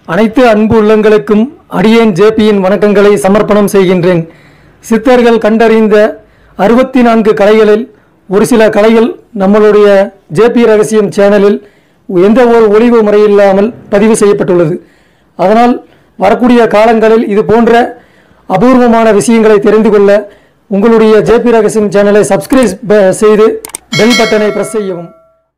அனைத்து அன்பு உள்ளங்களுக்கும் அடியேன் ஜேபியின் வணக்கங்களை சமர்ப்பணம் செய்கின்றேன் சித்தர்கள் கண்டறிந்த அறுபத்தி நான்கு கலைகளில் ஒரு சில கலைகள் நம்மளுடைய ஜேபி ரகசியம் சேனலில் எந்த ஒரு ஒளிவு முறையில்லாமல் பதிவு செய்யப்பட்டுள்ளது அதனால் வரக்கூடிய காலங்களில் இது போன்ற அபூர்வமான விஷயங்களை தெரிந்து கொள்ள உங்களுடைய ஜேபி ரகசியம் சேனலை சப்ஸ்கிரைப் செய்து பெல் பட்டனை பிரஸ் செய்யவும்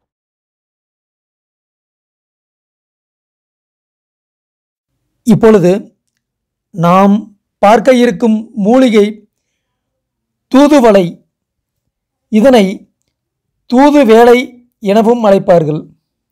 இப்பொழுது நாம் பார்க்க இருக்கும் மூலிகை தூதுவளை இதனை தூது வேலை எனவும் அழைப்பார்கள்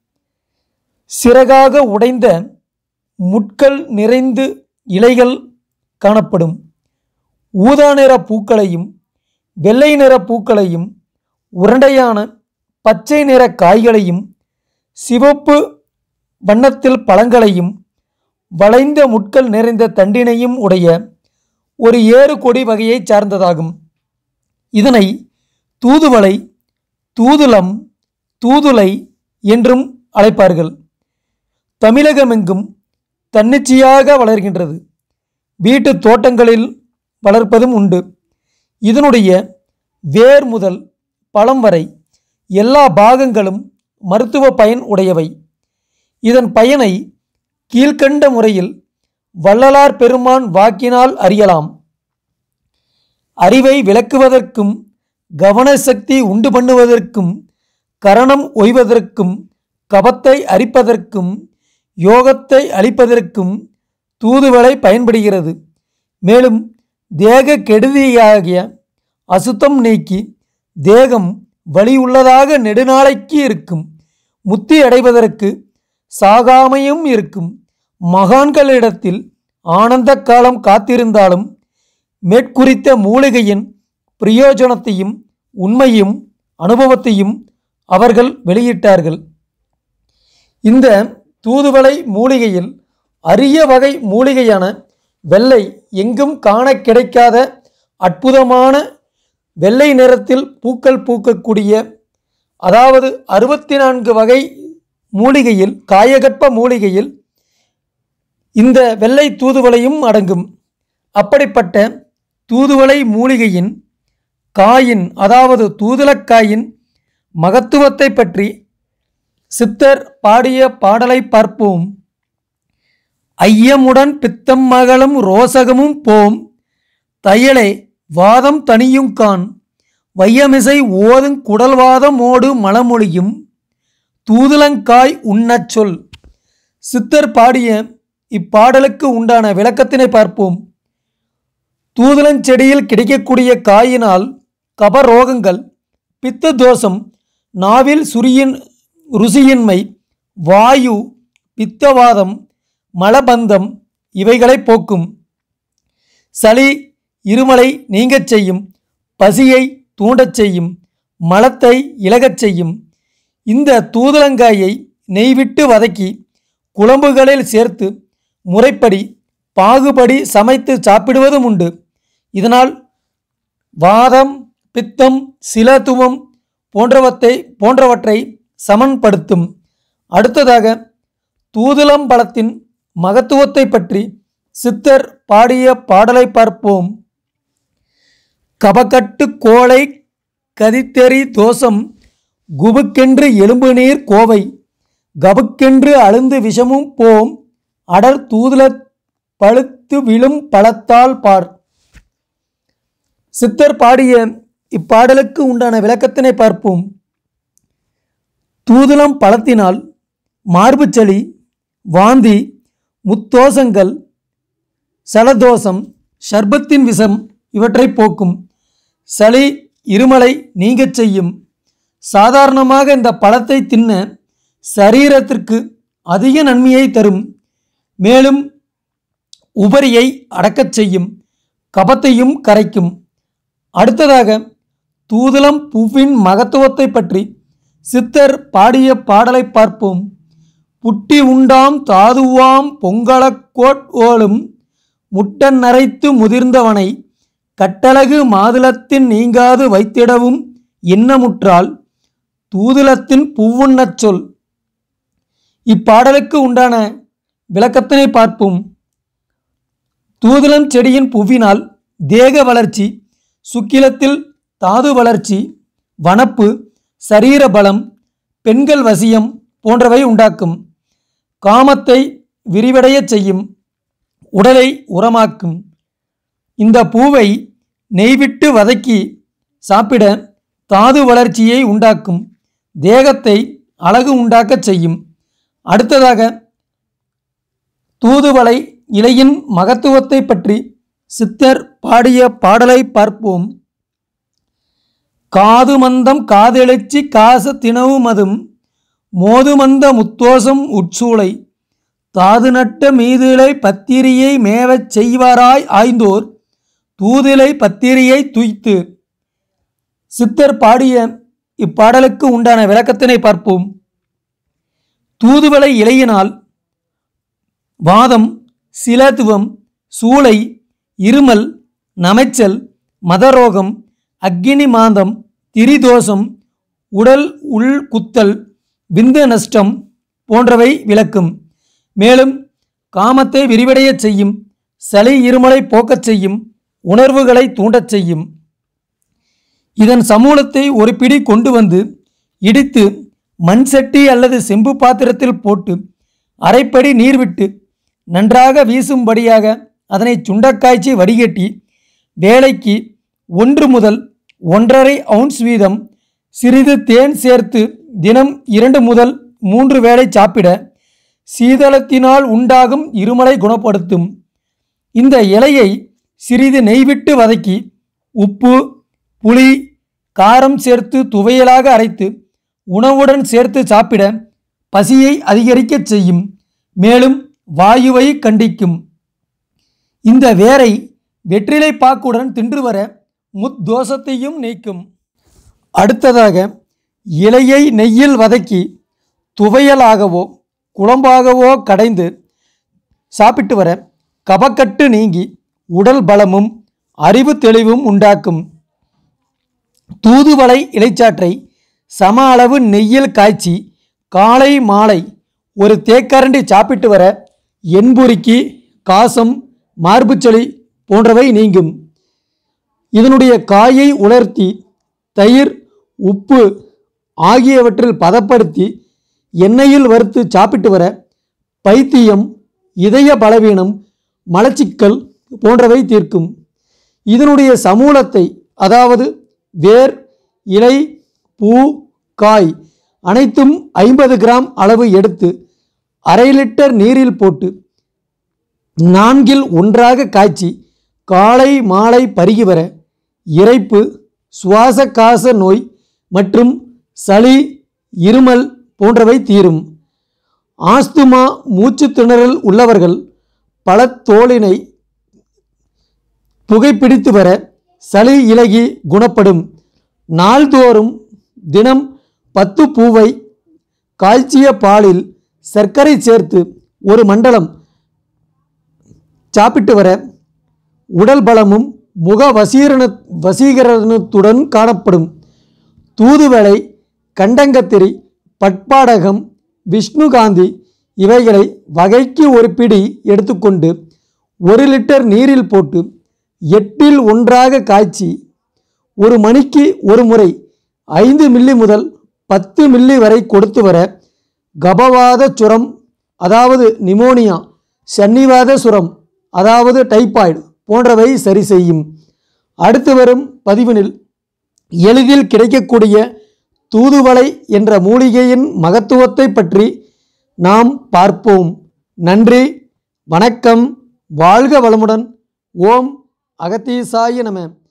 சிறகாக உடைந்த முட்கள் நிறைந்து இலைகள் காணப்படும் ஊதா நிற பூக்களையும் வெள்ளை நிற பூக்களையும் உருண்டையான பச்சை நிற காய்களையும் சிவப்பு வண்ணத்தில் பழங்களையும் வளைந்த முட்கள் நிறைந்த தண்டினையும் உடைய ஒரு ஏறு கொடி வகையைச் சார்ந்ததாகும் இதனை தூதுவளை தூதுலம் தூதுலை என்றும் அழைப்பார்கள் தமிழகமெங்கும் தன்னிச்சையாக வளர்கின்றது வீட்டு தோட்டங்களில் வளர்ப்பதும் உண்டு இதனுடைய வேர் முதல் பழம் வரை எல்லா பாகங்களும் மருத்துவ பயன் உடையவை இதன் பயனை கீழ்க்கண்ட முறையில் வள்ளலார் பெருமான் வாக்கினால் அறியலாம் அறிவை விளக்குவதற்கும் கவனசக்தி உண்டு பண்ணுவதற்கும் கரணம் ஒய்வதற்கும் கபத்தை அரிப்பதற்கும் யோகத்தை அளிப்பதற்கும் தூதுவளை பயன்படுகிறது மேலும் தேக கெடுதியாகிய அசுத்தம் நீக்கி தேகம் வலியுள்ளதாக நெடுநாளைக்கு இருக்கும் முத்தி அடைவதற்கு சாகாமையும் இருக்கும் மகான்களிடத்தில் ஆனந்த காலம் காத்திருந்தாலும் மேற்குறித்த மூலிகையின் பிரயோஜனத்தையும் உண்மையும் அனுபவத்தையும் அவர்கள் வெளியிட்டார்கள் இந்த தூதுவளை மூலிகையில் அரிய வகை மூலிகையான வெள்ளை எங்கும் காண கிடைக்காத அற்புதமான வெள்ளை நிறத்தில் பூக்கள் பூக்கக்கூடிய அதாவது அறுபத்தி நான்கு வகை மூலிகையில் காயகற்ப மூலிகையில் இந்த வெள்ளை தூதுவளையும் அடங்கும் அப்படிப்பட்ட தூதுவளை மூலிகையின் காயின் அதாவது தூதுலக்காயின் மகத்துவத்தை பற்றி சித்தர் பாடிய பாடலை பார்ப்போம் ஐயமுடன் பித்தம் மகளும் ரோசகமும் போம் தையலே வாதம் தனியும் கான் வையமிசை ஓதுங் குடல்வாதம் ஓடு மலமொழியும் தூதுலங்காய் உண்ணச் சொல் சித்தர் பாடிய இப்பாடலுக்கு உண்டான விளக்கத்தினை பார்ப்போம் தூதுலஞ்செடியில் கிடைக்கக்கூடிய காயினால் கபரோகங்கள் பித்த தோஷம் நாவில் சுரியின் ருசியின்மை வாயு பித்தவாதம் மலபந்தம் இவைகளை போக்கும் சளி இருமலை நீங்கச் செய்யும் பசியை தூண்டச் செய்யும் மலத்தை இலகச் செய்யும் இந்த தூதலங்காயை நெய்விட்டு வதக்கி குழம்புகளில் சேர்த்து முறைப்படி பாகுபடி சமைத்து சாப்பிடுவதும் உண்டு இதனால் வாதம் பித்தம் சிலத்துவம் போன்றவற்றை போன்றவற்றை சமன்படுத்தும் அடுத்ததாக தூதுலம் பழத்தின் மகத்துவத்தை பற்றி சித்தர் பாடிய பாடலை பார்ப்போம் கபக்கட்டு கோளை கதித்தெறி தோஷம் குபுக்கென்று எலும்பு நீர் கோவை கபுக்கென்று அழுந்து விஷமும் போம் அடர் தூதுல பழுத்து விழும் பழத்தால் பார் சித்தர் பாடிய இப்பாடலுக்கு உண்டான விளக்கத்தினை பார்ப்போம் தூதுலம் பழத்தினால் மார்புச்சளி வாந்தி முத்தோஷங்கள் சலதோஷம் சர்பத்தின் விஷம் இவற்றை போக்கும் சளி இருமலை நீங்கச் செய்யும் சாதாரணமாக இந்த பழத்தை தின்ன சரீரத்திற்கு அதிக நன்மையை தரும் மேலும் உபரியை அடக்கச் செய்யும் கபத்தையும் கரைக்கும் அடுத்ததாக தூதுலம் பூவின் மகத்துவத்தை பற்றி சித்தர் பாடிய பாடலை பார்ப்போம் புட்டி உண்டாம் தாதுவாம் பொங்கலக்கோட் ஓலும் முட்டன் நரைத்து முதிர்ந்தவனை கட்டழகு மாதுளத்தின் நீங்காது வைத்திடவும் எண்ணமுற்றால் தூதுலத்தின் பூவுண்ணச் சொல் இப்பாடலுக்கு உண்டான விளக்கத்தினை பார்ப்போம் தூதுளம் செடியின் புவினால் தேக வளர்ச்சி சுக்கிலத்தில் தாது வளர்ச்சி வனப்பு சரீர பலம் பெண்கள் வசியம் போன்றவை உண்டாக்கும் காமத்தை விரிவடையச் செய்யும் உடலை உரமாக்கும் இந்த பூவை நெய்விட்டு வதக்கி சாப்பிட தாது வளர்ச்சியை உண்டாக்கும் தேகத்தை அழகு உண்டாக்கச் செய்யும் அடுத்ததாக தூதுவளை இலையின் மகத்துவத்தை பற்றி சித்தர் பாடிய பாடலை பார்ப்போம் காது மந்தம் காதெழுச்சி காச தினவு மதும் மோதுமந்த முத்தோசம் உட்சூளை தாது நட்ட மீதிலை பத்திரியை மேவச் செய்வாராய் ஆய்ந்தோர் தூதிலை பத்திரியை துய்த்து சித்தர் பாடிய இப்பாடலுக்கு உண்டான விளக்கத்தினை பார்ப்போம் தூதுவளை இலையினால் வாதம் சிலத்துவம் சூளை இருமல் நமைச்சல் மதரோகம் அக்கினி மாந்தம் திரிதோஷம் உடல் உள் குத்தல் விந்து நஷ்டம் போன்றவை விளக்கும் மேலும் காமத்தை விரிவடையச் செய்யும் சளி இருமலை போக்கச் செய்யும் உணர்வுகளை தூண்டச் செய்யும் இதன் சமூலத்தை ஒரு பிடி கொண்டு வந்து இடித்து மண் சட்டி அல்லது செம்பு பாத்திரத்தில் போட்டு அரைப்படி நீர் விட்டு நன்றாக வீசும்படியாக அதனை சுண்டக்காய்ச்சி வடிகட்டி வேலைக்கு ஒன்று முதல் ஒன்றரை அவுன்ஸ் வீதம் சிறிது தேன் சேர்த்து தினம் இரண்டு முதல் மூன்று வேளை சாப்பிட சீதளத்தினால் உண்டாகும் இருமலை குணப்படுத்தும் இந்த இலையை சிறிது நெய்விட்டு வதக்கி உப்பு புளி காரம் சேர்த்து துவையலாக அரைத்து உணவுடன் சேர்த்து சாப்பிட பசியை அதிகரிக்கச் செய்யும் மேலும் வாயுவை கண்டிக்கும் இந்த வேரை வெற்றிலை பாக்குடன் தின்று வர முத்தோஷத்தையும் நீக்கும் அடுத்ததாக இலையை நெய்யில் வதக்கி துவையலாகவோ குழம்பாகவோ கடைந்து சாப்பிட்டு வர கபக்கட்டு நீங்கி உடல் பலமும் அறிவு தெளிவும் உண்டாக்கும் தூதுவளை இலைச்சாற்றை சம அளவு நெய்யில் காய்ச்சி காலை மாலை ஒரு தேக்கரண்டி சாப்பிட்டு வர எண்புரிக்கி காசம் மார்புச்சளி போன்றவை நீங்கும் இதனுடைய காயை உலர்த்தி தயிர் உப்பு ஆகியவற்றில் பதப்படுத்தி எண்ணெயில் வறுத்து சாப்பிட்டு வர பைத்தியம் இதய பலவீனம் மலச்சிக்கல் போன்றவை தீர்க்கும் இதனுடைய சமூலத்தை அதாவது வேர் இலை பூ காய் அனைத்தும் ஐம்பது கிராம் அளவு எடுத்து அரை லிட்டர் நீரில் போட்டு நான்கில் ஒன்றாக காய்ச்சி காலை மாலை பருகி வர இரைப்பு சுவாச காச நோய் மற்றும் சளி இருமல் போன்றவை தீரும் ஆஸ்துமா மூச்சுத் திணறல் உள்ளவர்கள் பழத்தோலினை புகைப்பிடித்து வர சளி இலகி குணப்படும் நாள்தோறும் தினம் பத்து பூவை காய்ச்சிய பாலில் சர்க்கரை சேர்த்து ஒரு மண்டலம் சாப்பிட்டு வர உடல் பலமும் முக வசீரண வசீகரணத்துடன் காணப்படும் தூதுவளை கண்டங்கத்திரி பட்பாடகம் விஷ்ணுகாந்தி இவைகளை வகைக்கு ஒரு பிடி எடுத்துக்கொண்டு ஒரு லிட்டர் நீரில் போட்டு எட்டில் ஒன்றாக காய்ச்சி ஒரு மணிக்கு ஒரு முறை ஐந்து மில்லி முதல் பத்து மில்லி வரை கொடுத்து வர கபவாத சுரம் அதாவது நிமோனியா சன்னிவாத சுரம் அதாவது டைபாய்டு போன்றவை சரி செய்யும் அடுத்து வரும் பதிவினில் எளிதில் கிடைக்கக்கூடிய தூதுவளை என்ற மூலிகையின் மகத்துவத்தை பற்றி நாம் பார்ப்போம் நன்றி வணக்கம் வாழ்க வளமுடன் ஓம் அகத்தீசாய நம